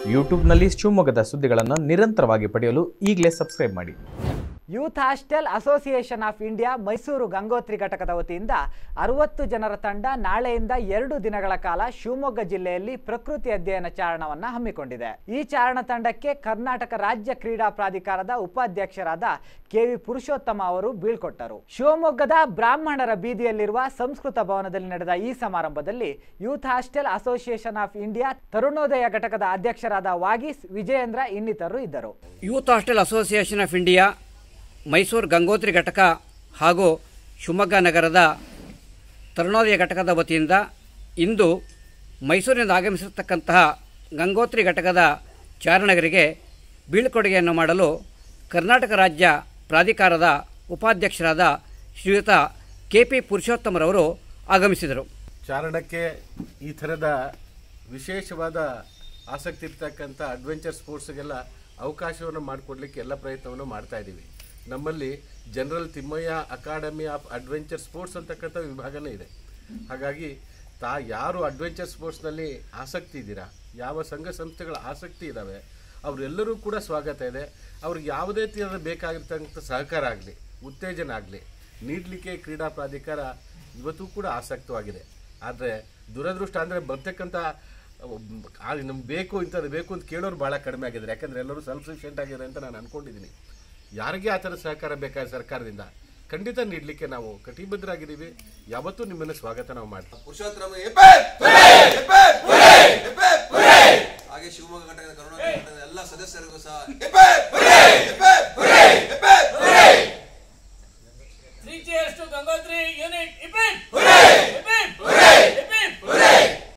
ಯೂಟ್ಯೂಬ್ನಲ್ಲಿ ಶಿವಮೊಗ್ಗದ ಸುದ್ದಿಗಳನ್ನು ನಿರಂತರವಾಗಿ ಪಡೆಯಲು ಈಗಲೇ ಸಬ್ಸ್ಕ್ರೈಬ್ ಮಾಡಿ youth hostel association of India Mysuru Gangotri ಘಟಕದ ವತಿಯಿಂದ ಅರವತ್ತು ಜನರ ತಂಡ ನಾಳೆಯಿಂದ ಎರಡು ದಿನಗಳ ಕಾಲ ಶಿವಮೊಗ್ಗ ಜಿಲ್ಲೆಯಲ್ಲಿ ಪ್ರಕೃತಿ ಅಧ್ಯಯನ ಚಾರಣವನ್ನು ಹಮ್ಮಿಕೊಂಡಿದೆ ಈ ಚಾರಣ ತಂಡಕ್ಕೆ ಕರ್ನಾಟಕ ರಾಜ್ಯ ಕ್ರೀಡಾ ಪ್ರಾಧಿಕಾರದ ಉಪಾಧ್ಯಕ್ಷರಾದ ಕೆವಿ ಪುರುಷೋತ್ತಮ ಅವರು ಬೀಳ್ಕೊಟ್ಟರು ಶಿವಮೊಗ್ಗದ ಬ್ರಾಹ್ಮಣರ ಬೀದಿಯಲ್ಲಿರುವ ಸಂಸ್ಕೃತ ಭವನದಲ್ಲಿ ನಡೆದ ಈ ಸಮಾರಂಭದಲ್ಲಿ youth hostel association of India Tarunodaya ಘಟಕದ ಅಧ್ಯಕ್ಷರಾದ ವಾಗೀಸ್ ವಿಜಯೇಂದ್ರ ಇನ್ನಿತರರು ಇದ್ದರು youth hostel association of India Mysuru Gangotri ಘಟಕ ಹಾಗೂ ಶಿವಮೊಗ್ಗ ನಗರದ ತರುಣೋದಯ ಘಟಕದ ವತಿಯಿಂದ ಇಂದು ಮೈಸೂರಿನಿಂದ ಆಗಮಿಸಿರ್ತಕ್ಕಂತಹ ಗಂಗೋತ್ರಿ ಘಟಕದ ಚಾರಣಗರಿಗೆ ಬೀಳ್ಕೊಡುಗೆಯನ್ನು ಮಾಡಲು ಕರ್ನಾಟಕ ರಾಜ್ಯ ಪ್ರಾಧಿಕಾರದ ಉಪಾಧ್ಯಕ್ಷರಾದ ಶ್ರೀಯುತ ಕೆ ಪಿ ಪುರುಷೋತ್ತಮರವರು ಆಗಮಿಸಿದರು ಚಾರಣಕ್ಕೆ ಈ ಥರದ ವಿಶೇಷವಾದ ಆಸಕ್ತಿ ಇರ್ತಕ್ಕಂಥ ಅಡ್ವೆಂಚರ್ ಸ್ಪೋರ್ಟ್ಸ್ಗೆಲ್ಲ ಅವಕಾಶವನ್ನು ಮಾಡಿಕೊಡ್ಲಿಕ್ಕೆ ಎಲ್ಲ ಪ್ರಯತ್ನವನ್ನು ಮಾಡ್ತಾ ಇದ್ದೀವಿ ನಮ್ಮಲ್ಲಿ general Thimmayya academy of adventure sports ಅಂತಕ್ಕಂಥ ವಿಭಾಗನೇ ಇದೆ ಹಾಗಾಗಿ ತಾ ಯಾರು ಅಡ್ವೆಂಚರ್ ಸ್ಪೋರ್ಟ್ಸ್ನಲ್ಲಿ ಆಸಕ್ತಿ ಇದ್ದೀರಾ ಯಾವ ಸಂಘ ಸಂಸ್ಥೆಗಳ ಆಸಕ್ತಿ ಇದ್ದಾವೆ ಅವರೆಲ್ಲರೂ ಕೂಡ ಸ್ವಾಗತ ಇದೆ ಅವ್ರಿಗೆ ಯಾವುದೇ ರೀತಿಯಾದ ಬೇಕಾಗಿರ್ತಕ್ಕಂಥ ಸಹಕಾರ ಆಗಲಿ ಉತ್ತೇಜನ ಆಗಲಿ ನೀಡಲಿಕ್ಕೆ ಕ್ರೀಡಾ ಪ್ರಾಧಿಕಾರ ಇವತ್ತು ಕೂಡ ಆಸಕ್ತವಾಗಿದೆ ಆದರೆ ದುರದೃಷ್ಟ ಅಂದರೆ ಬರ್ತಕ್ಕಂಥ ನಮ್ಗೆ ಬೇಕು ಇಂಥದ್ದು ಬೇಕು ಅಂತ ಕೇಳೋರು ಭಾಳ ಕಡಿಮೆ ಆಗಿದ್ದಾರೆ ಯಾಕಂದರೆ ಎಲ್ಲರೂ ಸೆಲ್ಫ್ ಸಫಿಷಿಯೆಂಟ್ ಆಗಿದ್ದಾರೆ ಅಂತ ನಾನು ಅನ್ಕೊಂಡಿದ್ದೀನಿ ಯಾರಿಗೆ ಆ ಥರ ಸಹಕಾರ ಬೇಕಾದ ಸರ್ಕಾರದಿಂದ ಖಂಡಿತ ನೀಡಲಿಕ್ಕೆ ನಾವು ಕಟಿಬದ್ಧರಾಗಿದ್ದೀವಿ ಯಾವತ್ತೂ ನಿಮ್ಮನ್ನು ಸ್ವಾಗತ ನಾವು ಮಾಡ್ತೀವಿ ಪುರುಷೋತ್ತಮ